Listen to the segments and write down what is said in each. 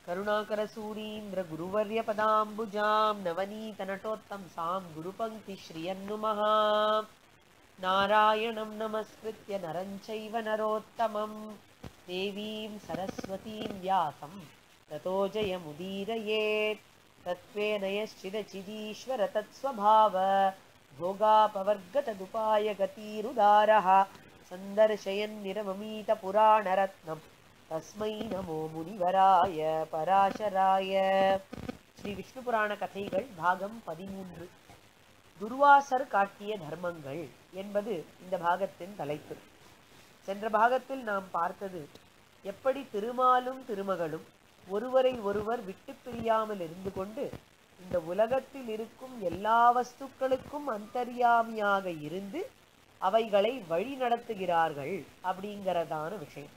करुणाकरसूरीन्द्र गुरुवर्यपदाम्बुजां नवनीतनटोत्तंसां गुरुपङ्क्तिश्रियन्नुमः नारायणं नमस्कृत्य नरं चैव नरोत्तमं देवीं सरस्वतीं व्यासं ततो जयमुदीरयेत् तत्त्वेन यश्चिदचिदीश्वर तत्स्वभाव भोगापवर्गतदुपाय गतिरुदारः सन्दर्शयन्निरममीतपुराणरत्नम् தஸ்மை நமோ முனிவராய பராசராய ஸ்ரீ விஷ்ணு புராண கதைகள் பாகம் பதிமூன்று துர்வாசர் காட்டிய தர்மங்கள் என்பது இந்த பாகத்தின் தலைப்பு சென்ற பாகத்தில் நாம் பார்த்தது எப்படி திருமாலும் திருமகளும் ஒருவரை ஒருவர் விட்டு பிரியாமல் இருந்து கொண்டு இந்த உலகத்தில் இருக்கும் எல்லா வஸ்துக்களுக்கும் அந்தர்யாமியாக இருந்து அவைகளை வழி நடத்துகிறார்கள் அப்படிங்கிறதான விஷயம்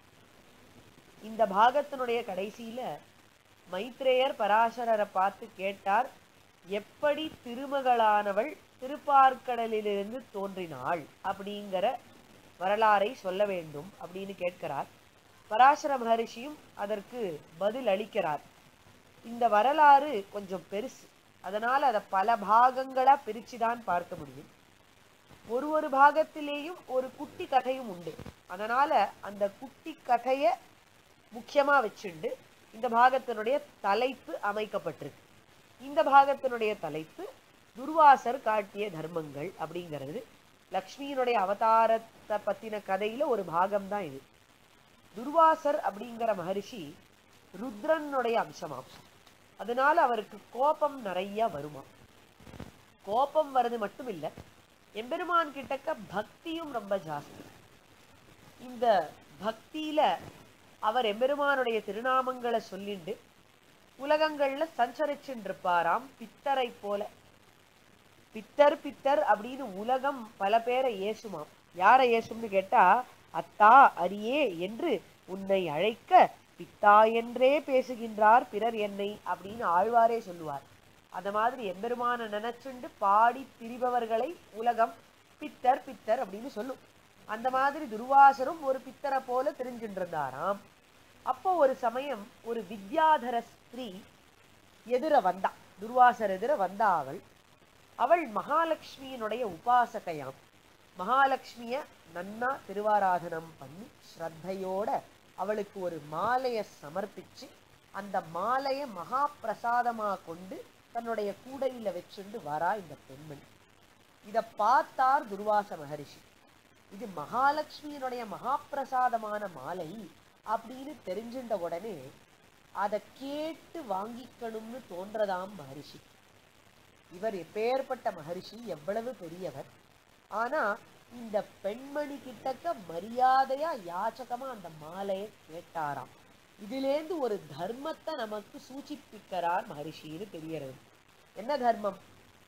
இந்த பாகத்தினுடைய கடைசியில மைத்ரேயர் பராசரரை பார்த்து கேட்டார் எப்படி திருமகளானவள் திருப்பார்க்கடலிலிருந்து தோன்றினாள் அப்படிங்கிற வரலாறை சொல்ல வேண்டும் அப்படின்னு கேட்கிறார் பராசர மகரிஷியும் அதற்கு பதில் அளிக்கிறார் இந்த வரலாறு கொஞ்சம் பெருசு அதனால அதை பல பாகங்களா பிரிச்சுதான் பார்க்க முடியும் ஒரு ஒரு பாகத்திலேயும் ஒரு குட்டி கதையும் உண்டு அதனால அந்த குட்டி கதைய முக்கியமா வச்சுண்டு இந்த பாகத்தினுடைய தலைப்பு அமைக்கப்பட்டிருக்கு இந்த பாகத்தினுடைய தலைப்பு துர்வாசர் காட்டிய தர்மங்கள் அப்படிங்கிறது லக்ஷ்மியினுடைய அவதாரத்தை பத்தின கதையில ஒரு பாகம் தான் இது துர்வாசர் அப்படிங்கிற மகரிஷி ருத்ரனுடைய அம்சமாம் அதனால அவருக்கு கோபம் நிறைய வருமா கோபம் வர்றது மட்டும் இல்ல எம்பெருமான் கிட்டக்க பக்தியும் ரொம்ப ஜாஸ்தி இந்த பக்தியில அவர் எம்பெருமானுடைய திருநாமங்களை சொல்லிண்டு உலகங்கள்ல சஞ்சரிச்சுட்டு இருப்பாராம் பித்தரை போல பித்தர் பித்தர் அப்படின்னு உலகம் பல பேரை ஏசுமாம் யாரை ஏசும்னு கேட்டா அத்தா அரியே என்று உன்னை அழைக்க பித்தா என்றே பேசுகின்றார் பிறர் என்னை அப்படின்னு ஆழ்வாரே சொல்லுவார் அந்த மாதிரி எம்பெருமான நினைச்சுண்டு பாடி திரிபவர்களை உலகம் பித்தர் பித்தர் அப்படின்னு சொல்லும் அந்த மாதிரி துர்வாசரும் ஒரு பித்தரை போல தெரிஞ்சுட்டு இருந்தாராம் அப்போ ஒரு சமயம் ஒரு வித்யாதர ஸ்திரீ எதிர வந்தா துர்வாசர் எதிர வந்தா அவள் அவள் மகாலட்சுமியினுடைய உபாசகையாம் மகாலட்சுமிய நன்னா திருவாராதனம் பண்ணி ஸ்ரத்தையோட அவளுக்கு ஒரு மாலையை சமர்ப்பிச்சு அந்த மாலையை மகா பிரசாதமா கொண்டு தன்னுடைய கூடையில வச்சுண்டு வரா இந்த பெண்மணி இத பார்த்தார் துர்வாச மகரிஷி இது மகாலட்சுமியினுடைய மகாப்பிரசாதமான மாலை அப்படின்னு தெரிஞ்சின்ற உடனே அதை கேட்டு வாங்கிக்கணும்னு தோன்றதாம் மகரிஷி இவர் எப்பேற்பட்ட மகரிஷி எவ்வளவு பெரியவர் ஆனா இந்த பெண்மணி கிட்டக்க மரியாதையா யாச்சகமா அந்த மாலையை கேட்டாராம் இதிலேந்து ஒரு தர்மத்தை நமக்கு சூச்சிப்பிக்கிறார் மகரிஷின்னு தெரியறது என்ன தர்மம்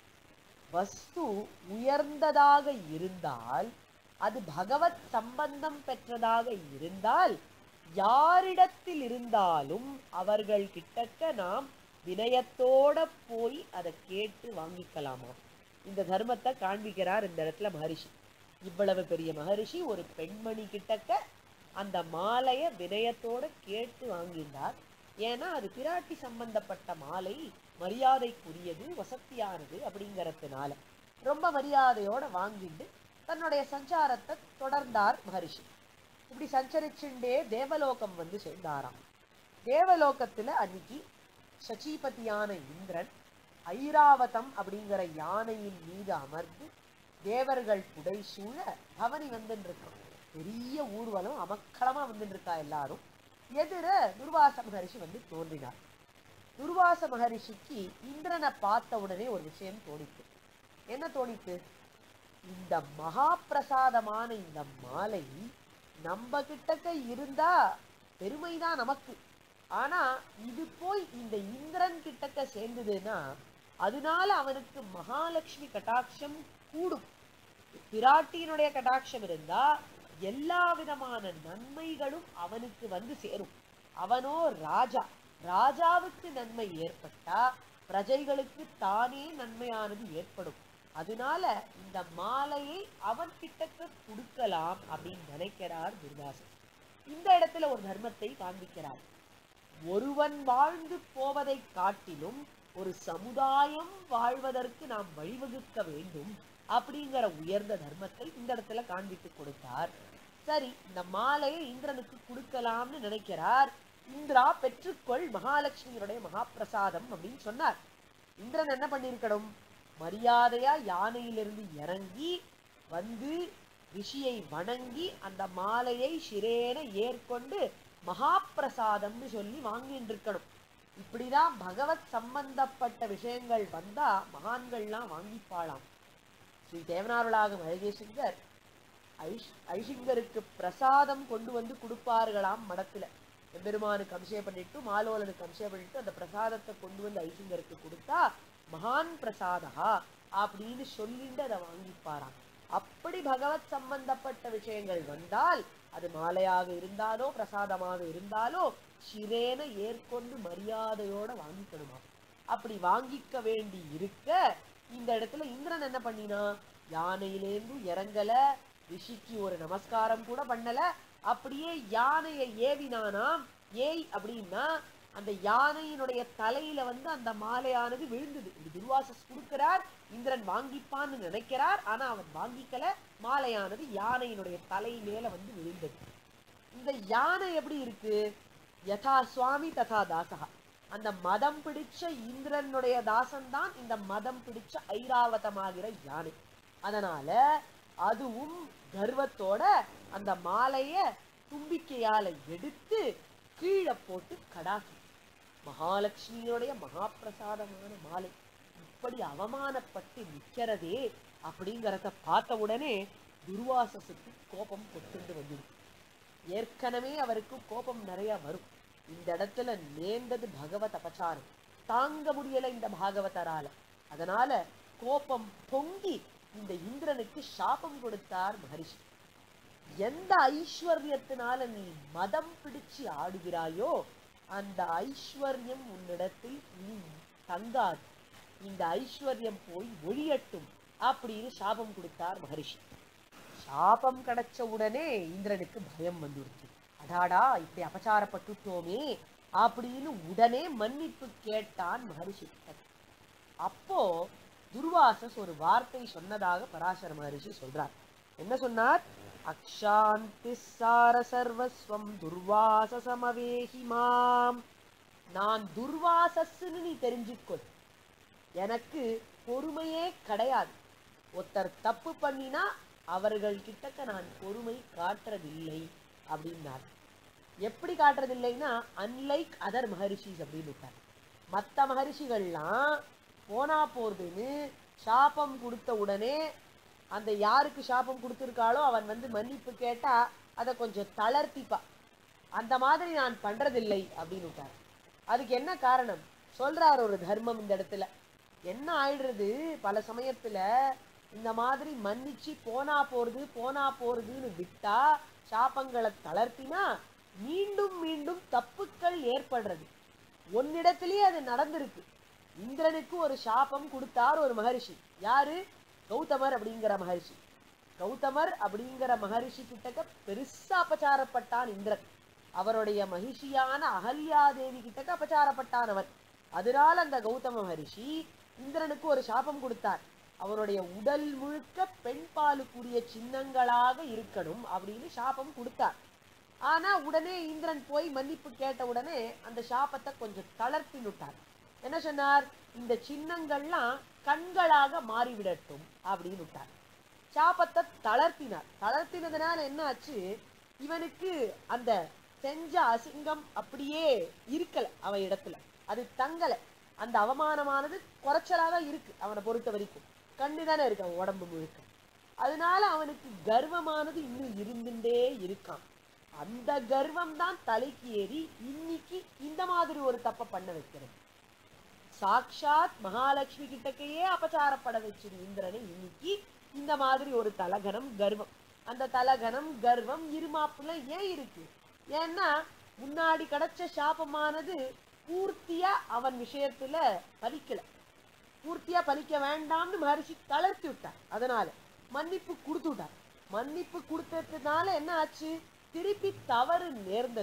வஸ்து உயர்ந்ததாக இருந்தால் அது பகவத் சம்பந்தம் பெற்றதாக இருந்தால் யாரிடத்தில் இருந்தாலும் அவர்கள் கிட்டக்க நாம் வினயத்தோட போய் அதை கேட்டு வாங்கிக்கலாமா இந்த தர்மத்தை காண்பிக்கிறார் இந்த இடத்துல மகரிஷி இவ்வளவு பெரிய மகரிஷி ஒரு பெண்மணி கிட்டக்க அந்த மாலைய வினயத்தோட கேட்டு வாங்கினார் ஏன்னா அது பிராட்டி சம்பந்தப்பட்ட மாலை மரியாதைக்குரியது வசத்தியானது அப்படிங்கறதுனால ரொம்ப மரியாதையோட வாங்கிட்டு தன்னுடைய சஞ்சாரத்தை தொடர்ந்தார் மகரிஷி இப்படி சஞ்சரிச்சுண்டே தேவலோகம் வந்து சேர்ந்தாராம் தேவலோகத்துல அன்னைக்கு சச்சிபதியான இந்திரன் ஐராவதம் அப்படிங்கிற யானையின் மீது அமர்ந்து தேவர்கள் புடைசூழ பவனி வந்துட்டு இருக்கான் பெரிய ஊர்வலம் அமக்களமா வந்துட்டு இருக்கா எல்லாரும் எதிர துர்வாச மகரிஷி வந்து தோன்றினார் துர்வாச மகரிஷிக்கு இந்திரனை பார்த்த உடனே ஒரு விஷயம் தோணித்து என்ன தோணித்து இந்த மகா பிரசாதமான இந்த மாலை நம்ம கிட்டக்க இருந்தா பெருமைதான் நமக்கு ஆனா இது போய் இந்த இந்திரன் கிட்டக்க சேர்ந்ததுன்னா அதனால அவனுக்கு மகாலட்சுமி கட்டாட்சம் கூடும் பிராட்டியினுடைய கட்டாட்சம் இருந்தா எல்லா விதமான நன்மைகளும் அவனுக்கு வந்து சேரும் அவனோ ராஜா ராஜாவுக்கு நன்மை ஏற்பட்டா பிரஜைகளுக்கு தானே நன்மையானது ஏற்படும் அதனால இந்த மாலையை அவன் கிட்டக்க கொடுக்கலாம் அப்படின்னு நினைக்கிறார் துர்வாசன் இந்த இடத்துல ஒரு தர்மத்தை காண்பிக்கிறார் ஒருவன் வாழ்ந்து போவதை காட்டிலும் ஒரு சமுதாயம் வாழ்வதற்கு நாம் வழிவகுக்க வேண்டும் அப்படிங்கிற உயர்ந்த தர்மத்தை இந்த இடத்துல காண்பித்து கொடுத்தார் சரி இந்த மாலையை இந்திரனுக்கு கொடுக்கலாம்னு நினைக்கிறார் இந்திரா பெற்றுக்கொள் மகாலட்சுமியுடைய மகாபிரசாதம் அப்படின்னு சொன்னார் இந்திரன் என்ன பண்ணியிருக்கணும் மரியாதையா யானையிலிருந்து இறங்கி வந்து ரிஷியை வணங்கி அந்த மாலையை சிரேன ஏற்கொண்டு மகாபிரசாதம்னு சொல்லி வாங்கிட்டு இருக்கணும் இப்படிதான் பகவத் சம்பந்தப்பட்ட விஷயங்கள் வந்தா மகான்கள்லாம் வாங்கிப்பாளாம் ஸ்ரீ தேவனாருளாகும் அழகேசிங்கர் ஐஷ் ஐஷிங்கருக்கு பிரசாதம் கொண்டு வந்து கொடுப்பார்களாம் மடத்துல எம்பெருமானுக்கு அபிஷேகம் பண்ணிட்டு மாலோலனுக்கு அபிஷேகம் பண்ணிட்டு அந்த பிரசாதத்தை கொண்டு வந்து ஐஷிங்கருக்கு கொடுத்தா மகான் பிரசாதா அப்படின்னு சொல்லிட்டு அதை வாங்கிப்பாராம் அப்படி பகவத் சம்பந்தப்பட்ட விஷயங்கள் வந்தால் அது மாலையாக இருந்தாலோ பிரசாதமாக இருந்தாலோ சிரேன ஏற்கொண்டு மரியாதையோட வாங்கிக்கணுமா அப்படி வாங்கிக்க வேண்டி இருக்க இந்த இடத்துல இந்திரன் என்ன பண்ணினா யானையிலேருந்து இறங்கல ரிஷிக்கு ஒரு நமஸ்காரம் கூட பண்ணல அப்படியே யானையை ஏவினானாம் ஏய் அப்படின்னா அந்த யானையினுடைய தலையில வந்து அந்த மாலையானது விழுந்தது இது துர்வாசஸ் கொடுக்கிறார் இந்திரன் வாங்கிப்பான்னு நினைக்கிறார் ஆனா அவன் வாங்கிக்கல மாலையானது யானையினுடைய தலை மேல வந்து விழுந்தது இந்த யானை எப்படி இருக்கு யதா சுவாமி ததா தாசகா அந்த மதம் பிடிச்ச இந்திரனுடைய தாசன் தான் இந்த மதம் பிடிச்ச ஐராவதமாகிற யானை அதனால அதுவும் கர்வத்தோட அந்த மாலைய தும்பிக்கையால எடுத்து கீழே போட்டு கடாசி மகாலட்சுமியோடைய மகாபிரசாதமான மாலை இப்படி அவமானப்பட்டு நிக்கிறதே அப்படிங்கறத பார்த்த உடனே துர்வாசசுக்கு கோபம் கொட்டுண்டு வந்துடும் ஏற்கனவே அவருக்கு கோபம் நிறைய வரும் இந்த இடத்துல நேர்ந்தது பகவத் அபச்சாரம் தாங்க முடியல இந்த பாகவதரால அதனால கோபம் பொங்கி இந்த இந்திரனுக்கு சாபம் கொடுத்தார் மகரிஷி எந்த ஐஸ்வர்யத்தினால நீ மதம் பிடிச்சு ஆடுகிறாயோ அந்த ஐஸ்வர்யம் உன்னிடத்தில் நீ தங்காது இந்த ஐஸ்வர்யம் போய் ஒழியட்டும் அப்படின்னு சாபம் கொடுத்தார் மகரிஷி சாபம் கிடைச்ச உடனே இந்திரனுக்கு பயம் வந்துடுச்சு அடாடா இப்படி அபச்சாரப்பட்டுட்டோமே அப்படின்னு உடனே மன்னிப்பு கேட்டான் மகரிஷி அப்போ துர்வாசஸ் ஒரு வார்த்தை சொன்னதாக பராசர மகரிஷி சொல்றார் என்ன சொன்னார் அக்ஷாந்தி சார சர்வஸ்வம் துர்வாசசமவேஹி மாம் நான் துர்வாசஸ்ன்னு நீ தெரிஞ்சுக்கொள் எனக்கு பொறுமையே கிடையாது ஒருத்தர் தப்பு பண்ணினா அவர்கள் கிட்டக்க நான் பொறுமை காட்டுறதில்லை அப்படின்னார் எப்படி காட்டுறதில்லைன்னா அன்லைக் அதர் மகரிஷிஸ் அப்படின்னு விட்டார் மற்ற மகரிஷிகள்லாம் போனா போறதுன்னு சாபம் கொடுத்த உடனே அந்த யாருக்கு சாபம் கொடுத்துருக்காளோ அவன் வந்து மன்னிப்பு கேட்டா அதை கொஞ்சம் தளர்த்திப்பா அந்த மாதிரி நான் பண்றதில்லை அப்படின்னு விட்டார் அதுக்கு என்ன காரணம் சொல்றார் ஒரு தர்மம் இந்த இடத்துல என்ன ஆயிடுறது பல சமயத்துல இந்த மாதிரி மன்னிச்சு போனா போறது போனா போறதுன்னு விட்டா சாபங்களை தளர்த்தினா மீண்டும் மீண்டும் தப்புக்கள் ஏற்படுறது ஒன்னிடத்திலேயே அது நடந்திருக்கு இந்திரனுக்கு ஒரு சாபம் கொடுத்தார் ஒரு மகரிஷி யாரு கௌதமர் அப்படிங்கிற மகரிஷி கௌதமர் அப்படிங்கிற மகரிஷி கிட்டக்க பெருசா அபச்சாரப்பட்டான் இந்திரன் அவருடைய மகிஷியான அகல்யாதேவி கிட்டக்க அபச்சாரப்பட்டான் அவர் அதனால அந்த கௌதம மகரிஷி இந்திரனுக்கு ஒரு சாபம் கொடுத்தார் அவருடைய உடல் முழுக்க பெண் பாலுக்குரிய சின்னங்களாக இருக்கணும் அப்படின்னு சாபம் கொடுத்தார் ஆனா உடனே இந்திரன் போய் மன்னிப்பு கேட்ட உடனே அந்த சாபத்தை கொஞ்சம் தளர்த்தி விட்டார் என்ன சொன்னார் இந்த சின்னங்கள்லாம் கண்களாக மாறிவிடட்டும் அப்படின்னு விட்டார் சாபத்தை தளர்த்தினார் தளர்த்தினதுனால என்ன ஆச்சு இவனுக்கு அந்த செஞ்ச அசிங்கம் அப்படியே இருக்கல அவன் இடத்துல அது தங்கல அந்த அவமானமானது குறைச்சலாக இருக்கு அவனை பொறுத்த வரைக்கும் கண்ணு தானே இருக்கு அவன் உடம்பு முழுக்க அதனால அவனுக்கு கர்வமானது இன்னும் இருந்துட்டே இருக்கான் அந்த கர்வம் தான் தலைக்கு ஏறி இன்னைக்கு இந்த மாதிரி ஒரு தப்பை பண்ண வைக்கிறது சாக்ஷாத் மகாலட்சுமி கிட்டக்கையே அபச்சாரப்பட வச்சிரு இந்திரனை இன்னைக்கு இந்த மாதிரி ஒரு தலகனம் கர்வம் அந்த தலகனம் கர்வம் இருமாப்புல ஏன் இருக்கு ஏன்னா முன்னாடி கிடைச்ச சாபமானது பூர்த்தியா அவன் விஷயத்துல பலிக்கல பூர்த்தியா பலிக்க வேண்டாம்னு மகரிஷி தளர்த்தி விட்டார் அதனால மன்னிப்பு கொடுத்து விட்டார் மன்னிப்பு கொடுத்ததுனால என்ன ஆச்சு திருப்பி தவறு நேர்ந்தது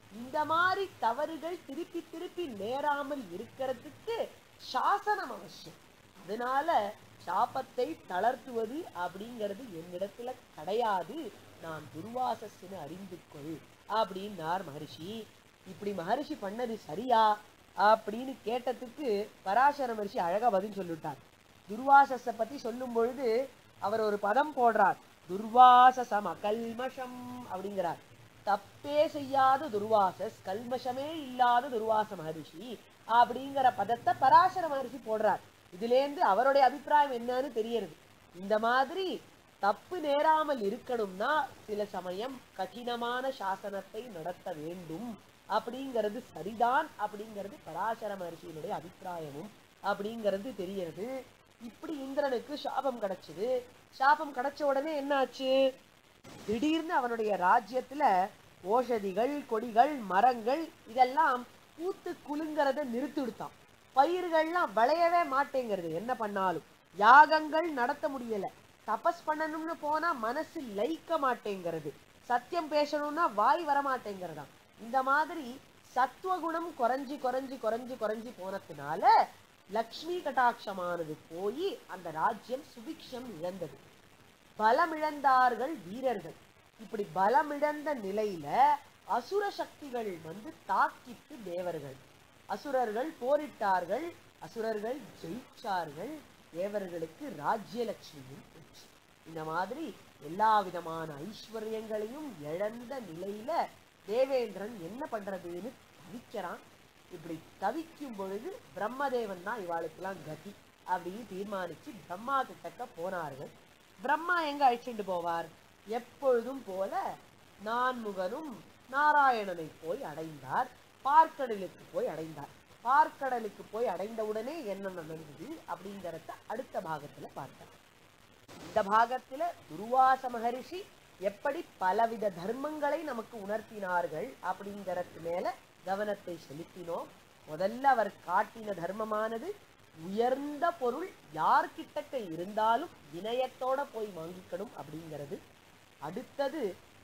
இந்த மாதிரி தவறுகள் திருப்பி திருப்பி நேராமல் இருக்கிறதுக்கு சாசனம் அவசியம் அதனால சாபத்தை தளர்த்துவது அப்படிங்கிறது என்னிடத்துல கிடையாது நான் துர்வாசஸ்ன்னு அறிந்து கொள் அப்படின்னார் மகரிஷி இப்படி மகரிஷி பண்ணது சரியா அப்படின்னு கேட்டதுக்கு பராசர மகரிஷி அழகா பதில் சொல்லிவிட்டார் துர்வாசஸை பத்தி சொல்லும் பொழுது அவர் ஒரு பதம் போடுறார் துர்வாசசம் அகல்மஷம் அப்படிங்கிறார் தப்பே செய்யாத துர்வாசஸ் கல்மஷமே இல்லாத துர்வாச மகரிஷி அப்படிங்கிற பதத்தை பராசர மகரிஷி போடுறார் இதுலேருந்து அவருடைய அபிப்பிராயம் என்னன்னு தெரியறது இந்த மாதிரி தப்பு நேராமல் இருக்கணும்னா சில சமயம் கடினமான சாசனத்தை நடத்த வேண்டும் அப்படிங்கிறது சரிதான் அப்படிங்கிறது பராசர மகர்ஷியினுடைய அபிப்பிராயமும் அப்படிங்கிறது தெரியறது இப்படி இந்திரனுக்கு சாபம் கிடைச்சது சாபம் கிடைச்ச உடனே என்னாச்சு திடீர்னு அவனுடைய ராஜ்யத்துல ஓஷதிகள் கொடிகள் மரங்கள் இதெல்லாம் பூத்து குலுங்கறத நிறுத்தி விடுத்தான் பயிர்கள்லாம் விளையவே மாட்டேங்கிறது என்ன பண்ணாலும் யாகங்கள் நடத்த முடியல தபஸ் பண்ணணும்னு போனா மனசு லயிக்க மாட்டேங்கிறது சத்தியம் பேசணும்னா வாய் வர மாட்டேங்கிறதாம் இந்த மாதிரி சத்துவகுணம் குறைஞ்சி குறைஞ்சி குறைஞ்சி குறைஞ்சி போனதுனால லக்ஷ்மி கட்டாட்சமானது போய் அந்த ராஜ்யம் சுபிக்ஷம் இழந்தது பலமிழந்தார்கள் வீரர்கள் இப்படி பலமிழந்த நிலையில அசுர சக்திகள் வந்து தாக்கிட்டு தேவர்கள் அசுரர்கள் போரிட்டார்கள் அசுரர்கள் ஜெயிச்சார்கள் தேவர்களுக்கு ராஜ்யலட்சுமியும் போச்சு இந்த மாதிரி எல்லா விதமான ஐஸ்வர்யங்களையும் இழந்த நிலையில தேவேந்திரன் என்ன பண்றதுன்னு தவிக்கிறான் இப்படி தவிக்கும் பொழுது பிரம்மதேவன் தான் இவாளுக்கெல்லாம் கதி அப்படின்னு தீர்மானிச்சு பிரம்மா கிட்டக்க போனார்கள் பிரம்மா எங்க அழைச்சிட்டு போவார் எப்பொழுதும் போல நான்முகனும் நாராயணனை போய் அடைந்தார் பார்க்கடலுக்கு போய் அடைந்தார் பார்க்கடலுக்கு போய் அடைந்தவுடனே என்ன நடந்தது அப்படிங்கறத அடுத்த பாகத்துல பார்க்கலாம் இந்த பாகத்துல துர்வாச மகரிஷி எப்படி பலவித தர்மங்களை நமக்கு உணர்த்தினார்கள் அப்படிங்கறது மேல கவனத்தை செலுத்தினோம் முதல்ல அவர் காட்டின தர்மமானது உயர்ந்த பொருள் யார்கிட்டக்க இருந்தாலும் வினயத்தோட போய் வாங்கிக்கணும் அப்படிங்கிறது அடுத்தது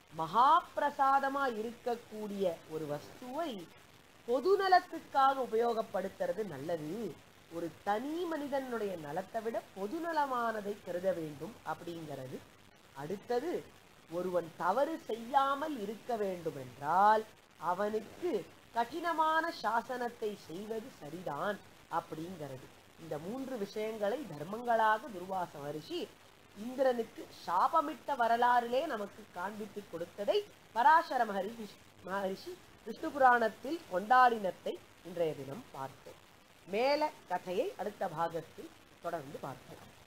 மகாப்பிரசாதமா இருக்கக்கூடிய ஒரு வஸ்துவை பொதுநலத்துக்காக உபயோகப்படுத்துறது நல்லது ஒரு தனி மனிதனுடைய நலத்தை விட பொதுநலமானதை கருத வேண்டும் அப்படிங்கிறது அடுத்தது ஒருவன் தவறு செய்யாமல் இருக்க வேண்டும் என்றால் அவனுக்கு கடினமான சாசனத்தை செய்வது சரிதான் அப்படிங்கிறது இந்த மூன்று விஷயங்களை தர்மங்களாக துர்வாச மகரிஷி இந்திரனுக்கு சாபமிட்ட வரலாறிலே நமக்கு காண்பித்து கொடுத்ததை பராசர மகரிஷி மகரிஷி விஷ்ணு புராணத்தில் கொண்டாடினத்தை இன்றைய தினம் பார்த்தோம் மேல கதையை அடுத்த பாகத்தில் தொடர்ந்து பார்க்கலாம்